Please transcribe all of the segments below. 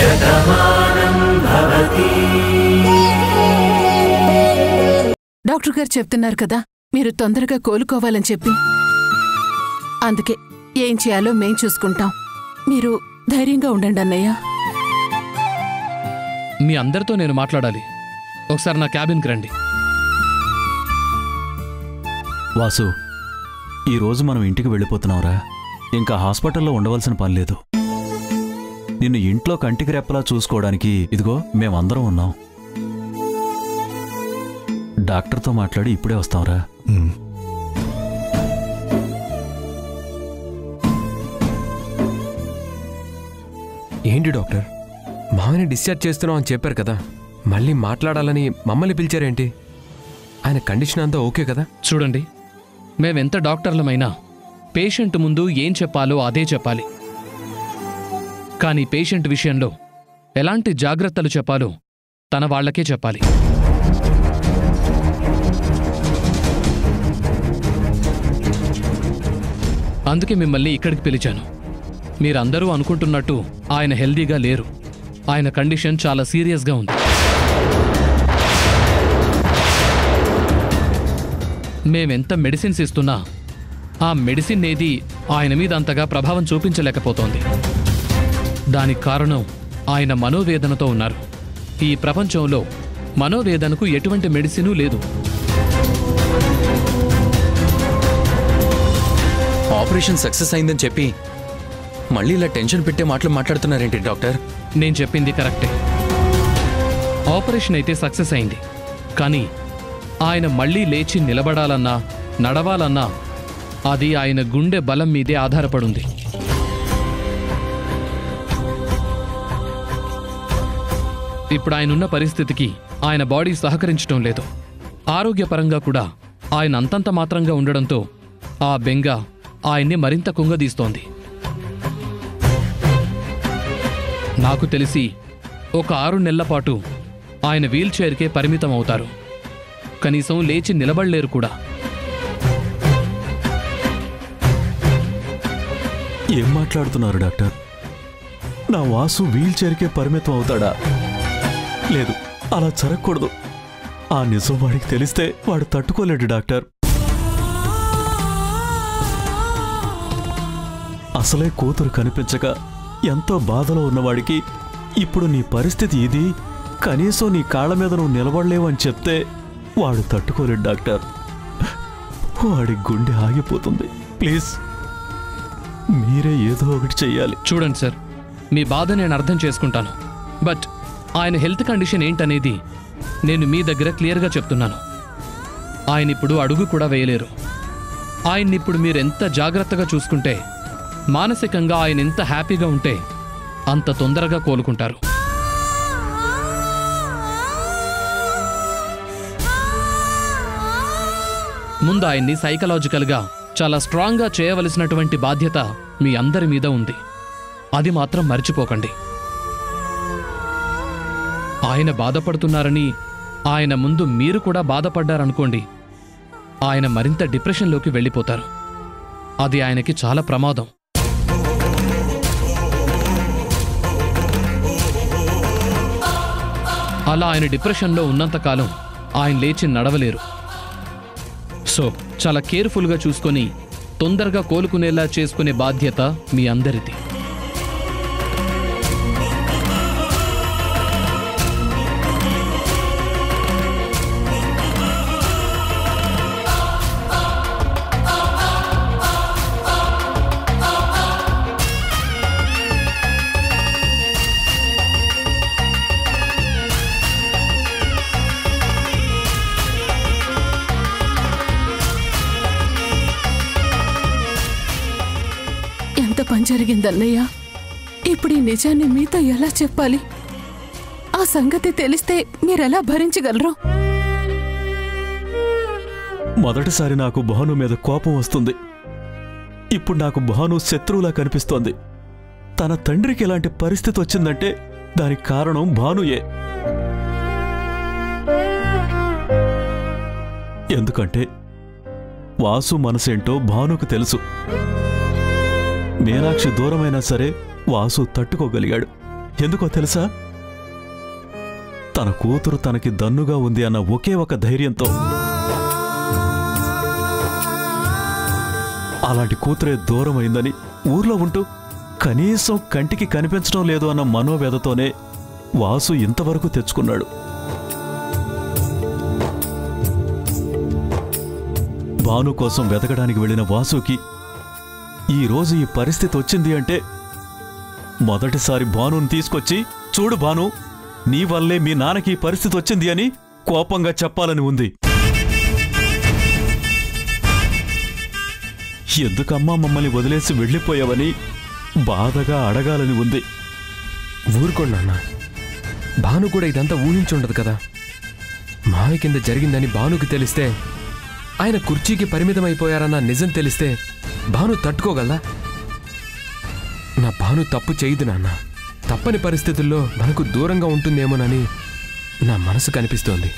Doctor గారు చెప్తున్నారు కదా మీరు తొందరగా కోలుకోవాలని చెప్పి అందుకే ఏం చేయాలో మేం చూసుకుంటాం మీరు ధైర్యంగా ఉండండి అన్నయ్య మీ అందరితో నేను మాట్లాడాలి ఒకసారి నా క్యాబిన్కి రండి వాసు ఈరోజు మనం ఇంటికి వెళ్ళిపోతున్నావురా ఇంకా హాస్పిటల్లో ఉండవలసిన పని లేదు నిన్ను ఇంట్లో కంటికి రెప్పలా చూసుకోవడానికి ఇదిగో మేమందరం ఉన్నాం డాక్టర్తో మాట్లాడి ఇప్పుడే వస్తాంరా ఏంటి డాక్టర్ మామని డిశ్చార్జ్ చేస్తున్నాం అని చెప్పారు కదా మళ్ళీ మాట్లాడాలని మమ్మల్ని పిలిచారేంటి ఆయన కండిషన్ అంతా ఓకే కదా చూడండి మేమెంత డాక్టర్లమైనా పేషెంట్ ముందు ఏం చెప్పాలో అదే చెప్పాలి కానీ పేషెంట్ విషయంలో ఎలాంటి జాగ్రత్తలు చెప్పాలో తన వాళ్ళకే చెప్పాలి అందుకే మిమ్మల్ని ఇక్కడికి పిలిచాను మీరందరూ అనుకుంటున్నట్టు ఆయన హెల్దీగా లేరు ఆయన కండిషన్ చాలా సీరియస్గా ఉంది మేమెంత మెడిసిన్స్ ఇస్తున్నా ఆ మెడిసిన్ ఏది ఆయన మీద అంతగా ప్రభావం చూపించలేకపోతోంది దానికి కారణం ఆయన మనోవేదనతో ఉన్నారు ఈ ప్రపంచంలో మనోవేదనకు ఎటువంటి మెడిసిను లేదు ఆపరేషన్ సక్సెస్ అయిందని చెప్పి మళ్ళీ ఇలా టెన్షన్ పెట్టే మాటలు మాట్లాడుతున్నారేంటి డాక్టర్ నేను చెప్పింది కరెక్టే ఆపరేషన్ అయితే సక్సెస్ అయింది కానీ ఆయన మళ్ళీ లేచి నిలబడాలన్నా నడవాలన్నా అది ఆయన గుండె బలం మీదే ఆధారపడుంది ఇప్పుడు ఆయనున్న పరిస్థితికి ఆయన బాడీ సహకరించడం లేదు ఆరోగ్యపరంగా కూడా ఆయన అంతంత మాత్రంగా ఉండడంతో ఆ బెంగ ఆయన్ని మరింత కుంగదీస్తోంది నాకు తెలిసి ఒక ఆరు నెలల పాటు ఆయన వీల్చైర్కే పరిమితం అవుతారు కనీసం లేచి నిలబడలేరు కూడా ఏం మాట్లాడుతున్నారు డాక్టర్ నా వాసు వీల్ చైర్కే పరిమితం అవుతాడా లేదు అలా జరగకూడదు ఆ నిజం వాడికి తెలిస్తే వాడు తట్టుకోలేడు డాక్టర్ అసలే కూతురు కనిపించక ఎంతో బాధలో ఉన్నవాడికి ఇప్పుడు నీ పరిస్థితి ఇది కనీసం నీ కాళ్ళ మీద నువ్వు నిలబడలేవు అని చెప్తే వాడు తట్టుకోలేడు డాక్టర్ వాడి గుండె ఆగిపోతుంది ప్లీజ్ మీరే ఏదో ఒకటి చెయ్యాలి చూడండి సార్ మీ బాధ నేను అర్థం చేసుకుంటాను బట్ ఆయన హెల్త్ కండిషన్ ఏంటనేది నేను మీ దగ్గర క్లియర్గా చెప్తున్నాను ఆయన ఇప్పుడు అడుగు కూడా వేయలేరు ఆయన్ని ఇప్పుడు మీరు ఎంత జాగ్రత్తగా చూసుకుంటే మానసికంగా ఆయన ఎంత హ్యాపీగా ఉంటే అంత తొందరగా కోలుకుంటారు ముందు ఆయన్ని సైకలాజికల్గా చాలా స్ట్రాంగ్గా చేయవలసినటువంటి బాధ్యత మీ అందరి మీద ఉంది అది మాత్రం మర్చిపోకండి ఆయన బాధపడుతున్నారని ఆయన ముందు మీరు కూడా బాధపడ్డారనుకోండి ఆయన మరింత డిప్రెషన్లోకి వెళ్ళిపోతారు అది ఆయనకి చాలా ప్రమాదం అలా ఆయన డిప్రెషన్లో ఉన్నంతకాలం ఆయన లేచి నడవలేరు సో చాలా కేర్ఫుల్గా చూసుకొని తొందరగా కోలుకునేలా చేసుకునే బాధ్యత మీ అందరిది ఎంత పని జరిగిందన్నయ్య ఇప్పుడు ఈ నిజాన్ని మీతో ఎలా చెప్పాలి ఆ సంగతి తెలిస్తే మీరెలా భరించగలరు మొదటిసారి నాకు భాను మీద కోపం వస్తుంది ఇప్పుడు నాకు భాను శత్రువులా కనిపిస్తోంది తన తండ్రికి ఇలాంటి పరిస్థితి వచ్చిందంటే దానికి కారణం భానుయే ఎందుకంటే వాసు మనసేంటో భానుకు తెలుసు మీనాక్షి దూరమైనా సరే వాసు తట్టుకోగలిగాడు ఎందుకో తెలుసా తన కూతురు తనకి దన్నుగా ఉంది అన్న ఒకే ఒక ధైర్యంతో అలాంటి కూతురే దూరం అయిందని ఊర్లో ఉంటూ కనీసం కంటికి కనిపించడం లేదు అన్న మనోవేదతోనే వాసు ఇంతవరకు తెచ్చుకున్నాడు భాను కోసం వెతకడానికి వెళ్ళిన వాసుకి ఈ రోజు ఈ పరిస్థితి వచ్చింది అంటే మొదటిసారి భానుని తీసుకొచ్చి చూడు భాను నీ వల్లే మీ నాన్నకి ఈ పరిస్థితి వచ్చింది అని కోపంగా చెప్పాలని ఉంది ఎందుకమ్మా మమ్మల్ని వదిలేసి వెళ్ళిపోయావని బాధగా అడగాలని ఉంది ఊరుకోండి నాన్న భాను కూడా ఇదంతా ఊహించుండదు కదా మావి కింద జరిగిందని భానుకి తెలిస్తే ఆయన కుర్చీకి పరిమితం అయిపోయారన్న నిజం తెలిస్తే భాను తట్టుకోగలదా నా భాను తప్పు చేయదు నాన్న తప్పని పరిస్థితుల్లో మనకు దూరంగా ఉంటుందేమోనని నా మనసు కనిపిస్తోంది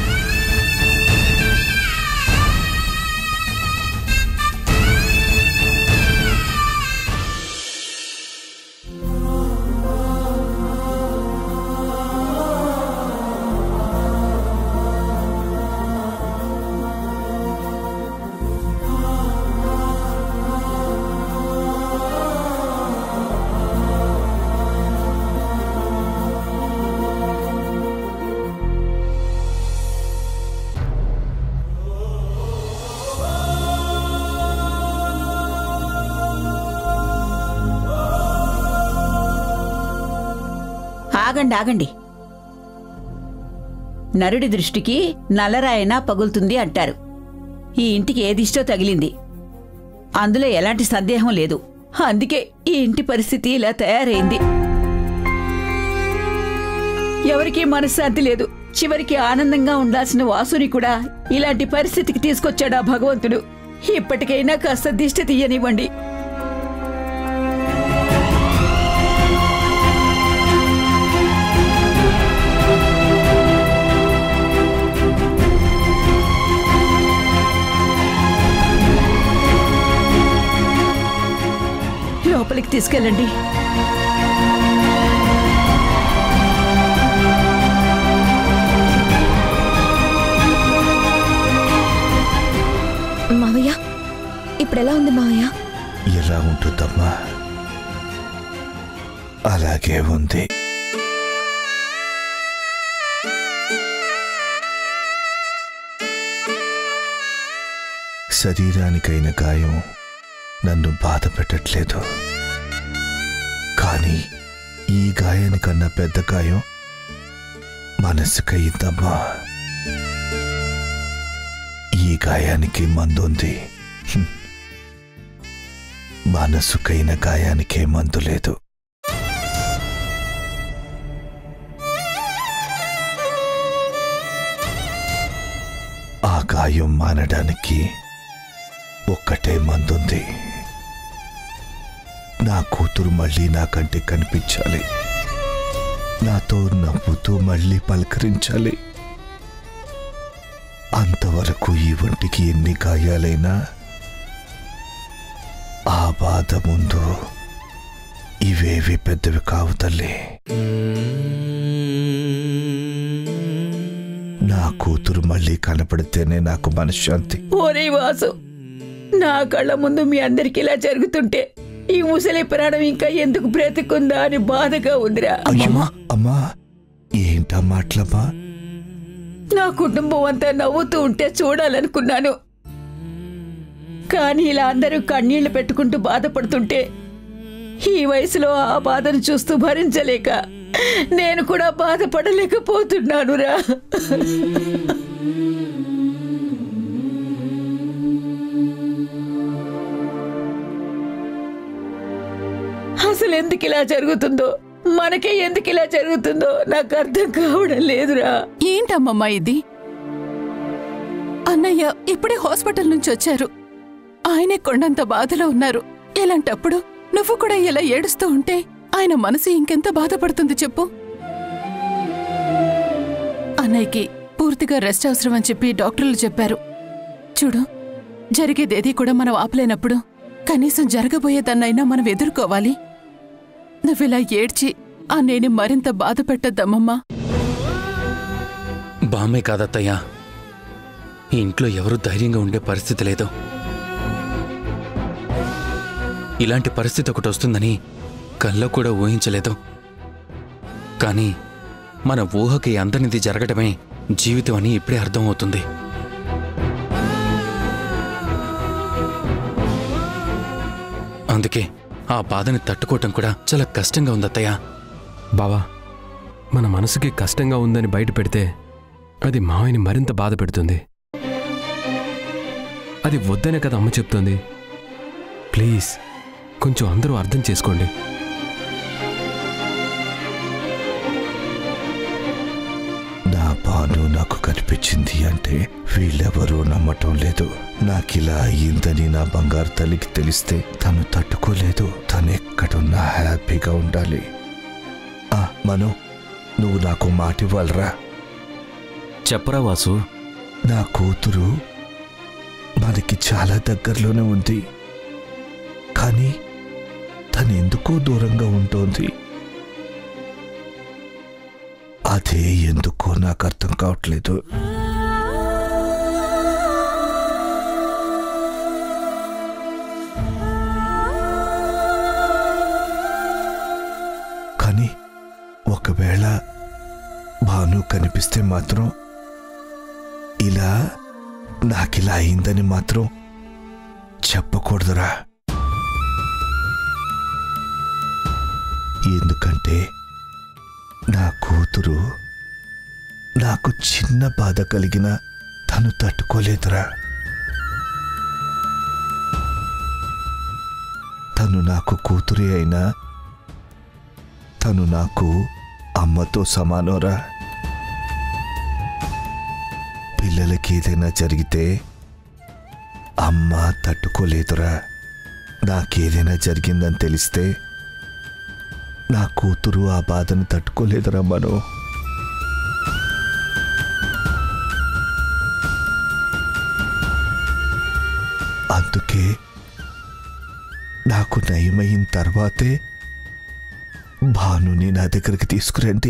ఆగండి ఆగండి నరుడి దృష్టికి నల్లరాయన పగులుతుంది అంటారు ఈ ఇంటికి ఏదిష్టో తగిలింది అందులో ఎలాంటి సందేహం లేదు అందుకే ఈ ఇంటి పరిస్థితి ఇలా తయారైంది ఎవరికీ మనశ్శాంతి లేదు చివరికి ఆనందంగా ఉండాల్సిన వాసుని కూడా ఇలాంటి పరిస్థితికి తీసుకొచ్చాడు ఆ భగవంతుడు ఇప్పటికైనా కాస్త దిష్టి తీయనివ్వండి లోపలికి తీసుకెళ్ళండి మావయ్య ఇప్పుడు ఎలా ఉంది మావయ్య ఎలా ఉంటుందమ్మా అలాగే ఉంది శరీరానికైన గాయం నన్ను బాధ పెట్టట్లేదు కానీ ఈ గాయానికన్నా పెద్ద గాయం మనసుకయిందమ్మా ఈ గాయానికి మందుంది హ్మ్. మనసుకైన గాయానికే మందు లేదు ఆ గాయం మానడానికి ఒక్కటే మందుంది నా కూతురు మళ్ళీ నా కంటే కనిపించాలి నాతో నవ్వుతూ మళ్ళీ పలకరించాలి అంతవరకు ఈ ఒంటికి ఎన్ని గాయాలైనా ఆ బాధ ముందు ఇవేవి పెద్దవి కావు తల్లి నా కూతురు మళ్ళీ కనపడితేనే నాకు మనశ్శాంతి ఓరే వాసు నా కళ్ళ ముందు మీ అందరికి ఇలా జరుగుతుంటే ఈ ముసలి ప్రాణం ఇంకా ఎందుకు బ్రతికుందా అని బాధగా ఉందిరా అమ్మా అమ్మా ఏంటా మాటలమ్మా నా కుటుంబం అంతా నవ్వుతూ ఉంటే చూడాలనుకున్నాను కానీ ఇలా అందరూ కన్నీళ్లు పెట్టుకుంటూ బాధపడుతుంటే ఈ వయసులో ఆ బాధను చూస్తూ భరించలేక నేను కూడా బాధపడలేకపోతున్నానురా అసలు ఎందుకు ఇలా జరుగుతుందో మనకే ఎందుకు ఇలా జరుగుతుందో నాకు అర్థం కావడం లేదురా ఏంటమ్మమ్మా ఇది అన్నయ్య ఇప్పుడే హాస్పిటల్ నుంచి వచ్చారు ఆయనే కొండంత బాధలో ఉన్నారు ఇలాంటప్పుడు నువ్వు కూడా ఇలా ఏడుస్తూ ఉంటే ఆయన మనసు ఇంకెంత బాధపడుతుంది చెప్పు అన్నయ్యకి పూర్తిగా రెస్ట్ అవసరం అని చెప్పి డాక్టర్లు చెప్పారు చూడు జరిగేదేది కూడా మనం ఆపలేనప్పుడు కనీసం జరగబోయేదన్నైనా మనం ఎదుర్కోవాలి నువ్విలా ఏడ్చి అన్నయ్యని మరింత బాధ పెట్టద్దమ్మమ్మా బామ్మే కాదత్తయ్యా ఈ ఇంట్లో ఎవరూ ధైర్యంగా ఉండే పరిస్థితి లేదు ఇలాంటి పరిస్థితి ఒకటి వస్తుందని కల్లో కూడా ఊహించలేదు కానీ మన ఊహకి అందరినిది జరగడమే జీవితం అని ఇప్పుడే అర్థమవుతుంది అందుకే ఆ బాధని తట్టుకోవటం కూడా చాలా కష్టంగా ఉంది అత్తయ్య బావా మన మనసుకి కష్టంగా ఉందని బయట పెడితే అది మావయ్యని మరింత బాధ పెడుతుంది అది వద్దనే కదా అమ్మ చెప్తోంది ప్లీజ్ కొంచెం అందరూ అర్థం చేసుకోండి నా బాను నాకు కనిపించింది అంటే వీళ్ళెవరూ నమ్మటం లేదు నాకిలా అయ్యిందని నా బంగారు తల్లికి తెలిస్తే తను తట్టుకోలేదు తను ఎక్కడున్నా హ్యాపీగా ఉండాలి ఆ మను నువ్వు నాకు మాట ఇవ్వాలరా చెప్పరా వాసు నా కూతురు మనకి చాలా దగ్గరలోనే ఉంది కానీ తను ఎందుకో దూరంగా ఉంటోంది అదే ఎందుకో నాకు అర్థం కావట్లేదు కానీ ఒకవేళ భాను కనిపిస్తే మాత్రం ఇలా నాకిలా అయిందని మాత్రం చెప్పకూడదురా ఎందుకంటే నా కూతురు నాకు చిన్న బాధ కలిగిన తను తట్టుకోలేదురా తను నాకు కూతురే అయినా తను నాకు అమ్మతో సమానోరా పిల్లలకి ఏదైనా జరిగితే అమ్మ తట్టుకోలేదురా నాకేదైనా జరిగిందని తెలిస్తే నా కూతురు ఆ బాధను తట్టుకోలేదురా మను అందుకే నాకు నయమైన తర్వాతే భానుని నా దగ్గరికి తీసుకురండి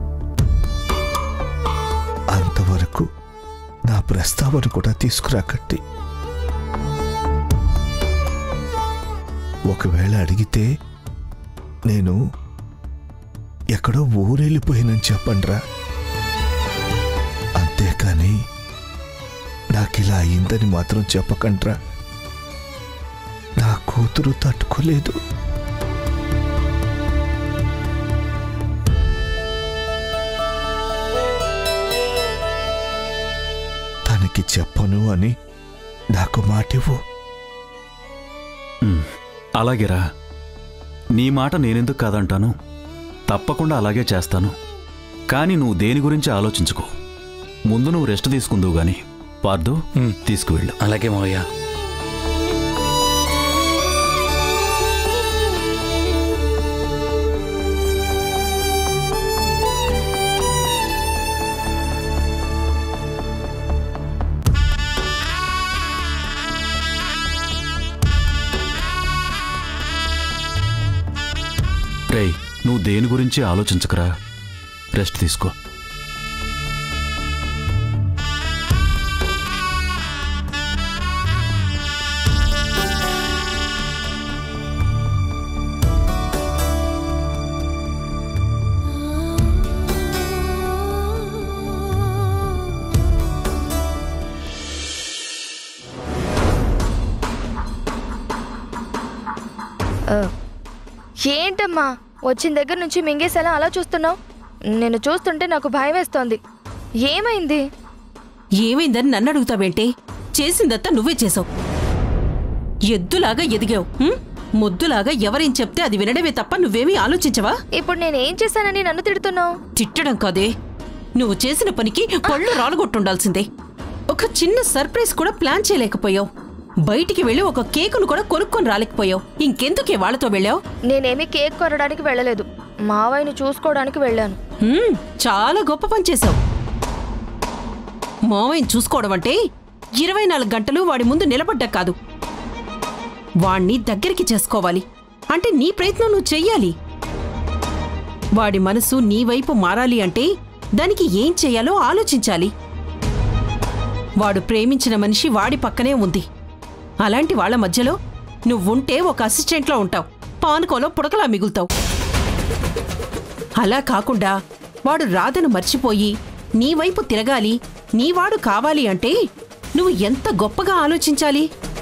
అంతవరకు నా ప్రస్తావన కూడా తీసుకురాకండి ఒకవేళ అడిగితే నేను ఎక్కడో ఊరెళ్ళిపోయినని చెప్పండ్రా అంతేకాని నాకిలా అయిందని మాత్రం చెప్పకండ్రా నా కూతురు తట్టుకోలేదు తనకి చెప్పను అని నాకు మాటివ్వు ఉమ్, అలాగేరా నీ మాట నేనెందుకు కాదంటాను తప్పకుండా అలాగే చేస్తాను కానీ నువ్వు దేని గురించి ఆలోచించుకో ముందు నువ్వు రెస్ట్ తీసుకుందువు గాని పార్దు ఉమ్. తీసుకువెళ్ళు అలాగే మావయ్య రేయ్ నువ్వు దేని గురించి ఆలోచించకరా రెస్ట్ తీసుకో ఏంటమ్మా వచ్చిన దగ్గర నుంచి మింగేసేలా అలా చూస్తున్నావు నేను చూస్తుంటే నాకు భయం వేస్తోంది ఏమైంది ఏమైందని నన్ను అడుగుతావేంటి చేసిందంతా నువ్వే చేసావు ఎద్దులాగా ఎదిగావు హ్మ్? ముద్దులాగా ఎవరేం చెప్తే అది వినడమే తప్ప నువ్వేమీ ఆలోచించవా ఇప్పుడు నేను ఏం చేశానని నన్ను తిడుతున్నావు తిట్టడం కాదే నువ్వు చేసిన పనికి పళ్ళు రాలగొట్టుండాల్సిందే ఒక చిన్న సర్ప్రైజ్ కూడా ప్లాన్ చేయలేకపోయావు బయటికి వెళ్ళి ఒక కేకును కూడా కొనుక్కొని రాలేకపోయావు ఇంకెందుకే వాళ్ళతో వెళ్ళావు నేనేమీ కేక్ కొనడానికి వెళ్ళలేదు మావయ్యని చూసుకోవడానికి వెళ్ళాను హ్మ్, చాలా గొప్ప పని చేశావు మావయ్యని చూసుకోవడం అంటే ఇరవై నాలుగు గంటలు వాడి ముందు నిలబడ్డా కాదు వాణ్ణి దగ్గరికి చేసుకోవాలి అంటే నీ ప్రయత్నం నువ్వు చెయ్యాలి వాడి మనసు నీ వైపు మారాలి అంటే దానికి ఏం చెయ్యాలో ఆలోచించాలి వాడు ప్రేమించిన మనిషి వాడి పక్కనే ఉంది అలాంటి వాళ్ళ మధ్యలో నువ్వుంటే ఒక అసిస్టెంట్లో ఉంటావు పానుకోలో పుడకలా మిగులుతావు అలా కాకుండా వాడు రాధను మర్చిపోయి నీ వైపు తిరగాలి నీవాడు కావాలి అంటే నువ్వు ఎంత గొప్పగా ఆలోచించాలి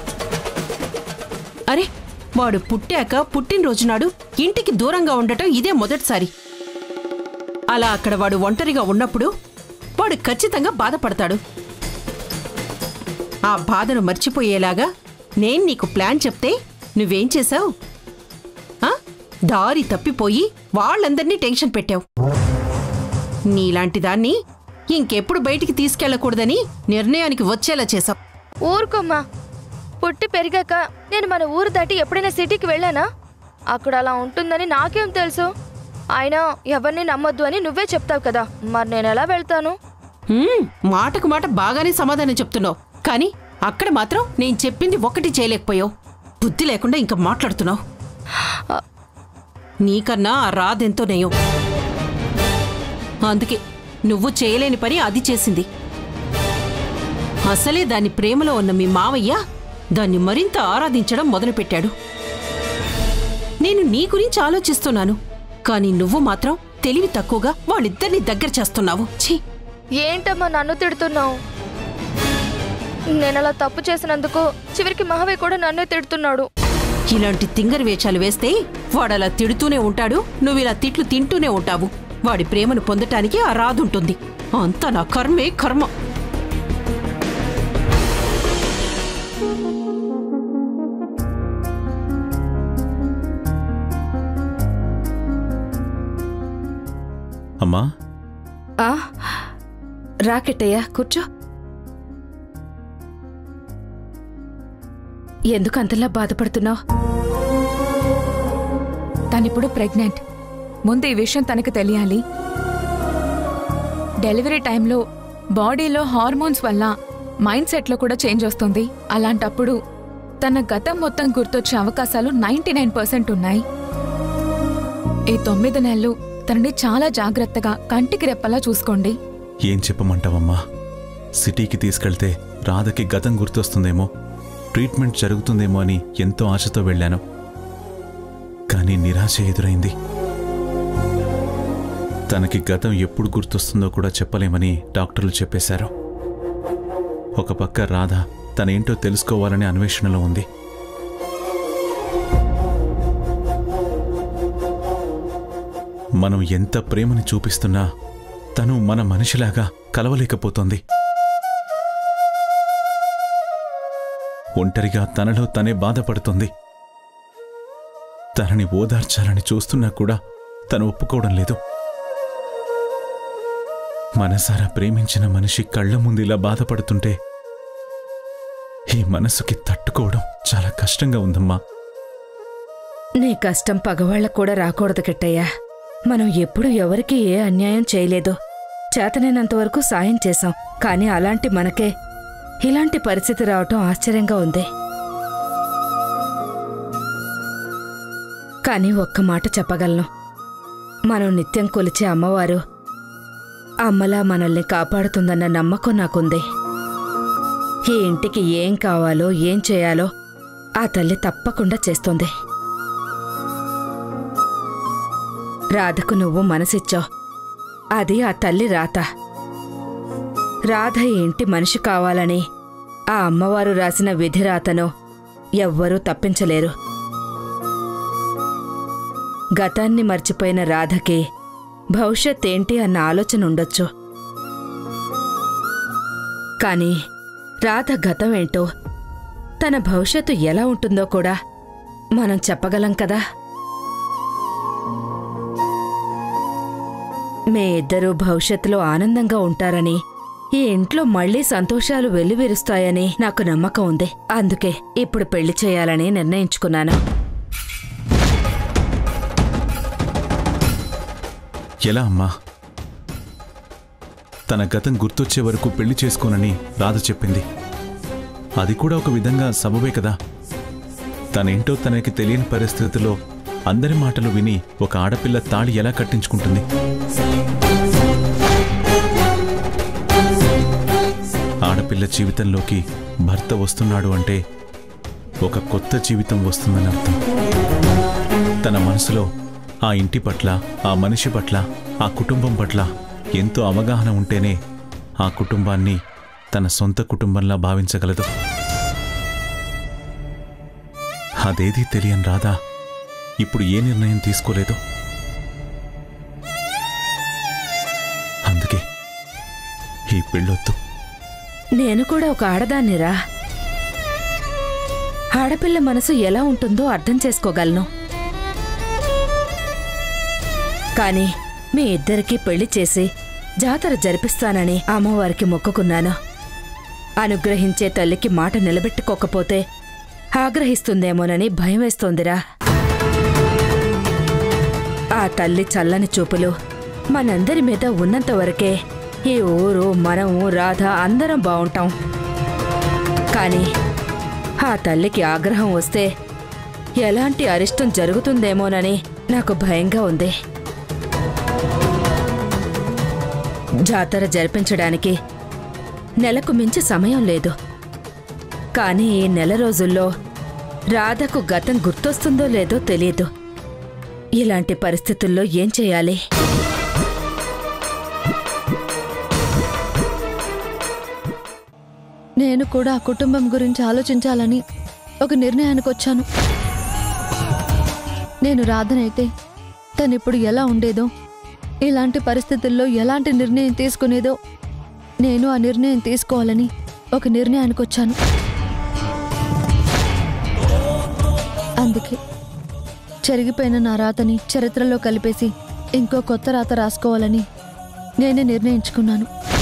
అరే వాడు పుట్టాక పుట్టినరోజు నాడు ఇంటికి దూరంగా ఉండటం ఇదే మొదటిసారి అలా అక్కడ వాడు ఒంటరిగా ఉన్నప్పుడు వాడు ఖచ్చితంగా బాధపడతాడు ఆ బాధను మర్చిపోయేలాగా నేను నీకు ప్లాన్ చెప్తే నువ్వేం చేశావు దారి తప్పిపోయి వాళ్ళందర్నీ టెన్షన్ పెట్టావు నీలాంటి దాన్ని ఇంకెప్పుడు బయటికి తీసుకెళ్లకూడదని నిర్ణయానికి వచ్చేలా చేశావు ఊరుకోమ్మా పుట్టి పెరిగాక నేను మన ఊరు దాటి ఎప్పుడైనా సిటీకి వెళ్ళానా అక్కడ అలా ఉంటుందని నాకేం తెలుసు అయినా ఎవరిని నమ్మొద్దు అని నువ్వే చెప్తావు కదా మరి నేను ఎలా వెళ్తాను హ్మ్, మాటకు మాట బాగానే సమాధానం చెప్తున్నావు కానీ అక్కడ మాత్రం నేను చెప్పింది ఒకటి చేయలేకపోయావు బుద్ధి లేకుండా ఇంకా మాట్లాడుతున్నావు నీకన్నా ఆ రాదెంతో నయం అందుకే నువ్వు చేయలేని పని అది చేసింది అసలే దాని ప్రేమలో ఉన్న మీ మావయ్య దాన్ని మరింత ఆరాధించడం మొదలుపెట్టాడు నేను నీ గురించి ఆలోచిస్తున్నాను కానీ నువ్వు మాత్రం తెలివి తక్కువగా వాళ్ళిద్దరిని దగ్గర చేస్తున్నావు ఛీ ఏంటమ్మా నన్ను తిడుతున్నావు నేను అలా తప్పు చేసినందుకు చివరికి మహావే కూడా నన్నే తిడుతున్నాడు ఇలాంటి తింగరి వేషాలు వేస్తే వాడలా తిడుతూనే ఉంటాడు నువ్వు ఇలా తిట్లు తింటూనే ఉంటావు వాడి ప్రేమను పొందటానికి ఆ రాదుంటుంది అంతా నా కర్మే కర్మ అమ్మా ఆ రాకెట్టయ్యా కూర్చో ఎందుకు అంతలా బాధపడుతున్నావు తనిప్పుడు ప్రెగ్నెంట్ ముందు ఈ విషయం తనకు తెలియాలి డెలివరీ టైంలో బాడీలో హార్మోన్స్ వల్ల మైండ్ సెట్లో కూడా చేంజ్ వస్తుంది అలాంటప్పుడు తన గతం మొత్తం గుర్తొచ్చే అవకాశాలు నైంటీ నైన్ పర్సెంట్ ఉన్నాయి ఈ తొమ్మిది నెలలు తనని చాలా జాగ్రత్తగా కంటికి రెప్పలా చూసుకోండి ఏం చెప్పమంటావమ్మా సిటీకి తీసుకెళ్తే రాధకి గతం గుర్తొస్తుందేమో ట్రీట్మెంట్ జరుగుతుందేమో అని ఎంతో ఆశతో వెళ్ళాను కానీ నిరాశ ఎదురైంది తనకి గతం ఎప్పుడు గుర్తొస్తుందో కూడా చెప్పలేమని డాక్టర్లు చెప్పేశారు ఒక పక్క రాధ తనేంటో తెలుసుకోవాలనే అన్వేషణలో ఉంది మనం ఎంత ప్రేమని చూపిస్తున్నా తను మన మనిషిలాగా కలవలేకపోతోంది ఒంటరిగా తనలో తనే బాధపడుతుంది తనని ఓదార్చాలని చూస్తున్నా కూడా తను ఒప్పుకోవడం లేదు మనసారా ప్రేమించిన మనిషి కళ్ళ ముందు ఇలా బాధపడుతుంటే ఈ మనసుకి తట్టుకోవడం చాలా కష్టంగా ఉందమ్మా నీ కష్టం పగవాళ్ళకు కూడా రాకూడదు కిట్టయ్యా మనం ఎప్పుడు ఎవరికీ ఏ అన్యాయం చేయలేదు చేతనైనంతవరకు సాయం చేశాం కానీ అలాంటి మనకే ఇలాంటి పరిస్థితి రావటం ఆశ్చర్యంగా ఉంది కానీ ఒక్క మాట చెప్పగలను మనం నిత్యం కొలిచే అమ్మవారు అమ్మలా మనల్ని కాపాడుతుందన్న నమ్మకం నాకుంది ఈ ఇంటికి ఏం కావాలో ఏం చేయాలో ఆ తల్లి తప్పకుండా చేస్తుంది రాధకు నువ్వు మనసిచ్చావు అది ఆ తల్లి రాత రాధ ఈ ఇంటి మనిషి కావాలని ఆ అమ్మవారు రాసిన విధి రాతను ఎవ్వరూ తప్పించలేరు గతాన్ని మర్చిపోయిన రాధకి భవిష్యత్ ఏంటి అన్న ఆలోచన ఉండొచ్చు కానీ రాధ గతం ఏంటో తన భవిష్యత్తు ఎలా ఉంటుందో కూడా మనం చెప్పగలం కదా మీ ఇద్దరూ భవిష్యత్తులో ఆనందంగా ఉంటారని ఈ ఇంట్లో మళ్ళీ సంతోషాలు వెల్లివిరుస్తాయని నాకు నమ్మకం ఉంది అందుకే ఇప్పుడు పెళ్లి చేయాలని నిర్ణయించుకున్నాను ఎలా అమ్మా తన గతం గుర్తొచ్చే వరకు పెళ్లి చేసుకోనని రాధ చెప్పింది అది కూడా ఒక విధంగా సబబే కదా తనేంటో తనకి తెలియని పరిస్థితిలో అందరి మాటలు విని ఒక ఆడపిల్ల తాళి ఎలా కట్టించుకుంటుంది ఆడపిల్ల జీవితంలోకి భర్త వస్తున్నాడు అంటే ఒక కొత్త జీవితం వస్తుందని అర్థం తన మనసులో ఆ ఇంటి పట్ల ఆ మనిషి పట్ల ఆ కుటుంబం పట్ల ఎంతో అవగాహన ఉంటేనే ఆ కుటుంబాన్ని తన సొంత కుటుంబంలా భావించగలదు అదేదీ తెలియని రాదా ఇప్పుడు ఏ నిర్ణయం తీసుకోలేదు అందుకే ఈ పెళ్ళొద్దు నేను కూడా ఒక ఆడదాన్నిరా ఆడపిల్ల మనసు ఎలా ఉంటుందో అర్థం చేసుకోగలను కానీ మీ ఇద్దరికీ పెళ్లి చేసి జాతర జరిపిస్తానని అమ్మవారికి మొక్కుకున్నాను అనుగ్రహించే తల్లికి మాట నిలబెట్టుకోకపోతే ఆగ్రహిస్తుందేమోనని భయం వేస్తోందిరా ఆ తల్లి చల్లని చూపులు మనందరి మీద ఉన్నంత వరకే ఈ ఊరు మనము రాధ అందరం బావుంటాం కానీ ఆ తల్లికి ఆగ్రహం వస్తే ఎలాంటి అరిష్టం జరుగుతుందేమోనని నాకు భయంగా ఉంది జాతర జరిపించడానికి నెలకు మించి సమయం లేదు కానీ ఈ నెల రోజుల్లో రాధకు గతం గుర్తొస్తుందో లేదో తెలియదు ఇలాంటి పరిస్థితుల్లో ఏం చేయాలి నేను కూడా ఆ కుటుంబం గురించి ఆలోచించాలని ఒక నిర్ణయానికి వచ్చాను నేను రాధనైతే తనిప్పుడు ఎలా ఉండేదో ఇలాంటి పరిస్థితుల్లో ఎలాంటి నిర్ణయం తీసుకునేదో నేను ఆ నిర్ణయం తీసుకోవాలని ఒక నిర్ణయానికి వచ్చాను అందుకే చెరిగిపోయిన నా రాతని చరిత్రలో కలిపేసి ఇంకో కొత్త రాత రాసుకోవాలని నేనే నిర్ణయించుకున్నాను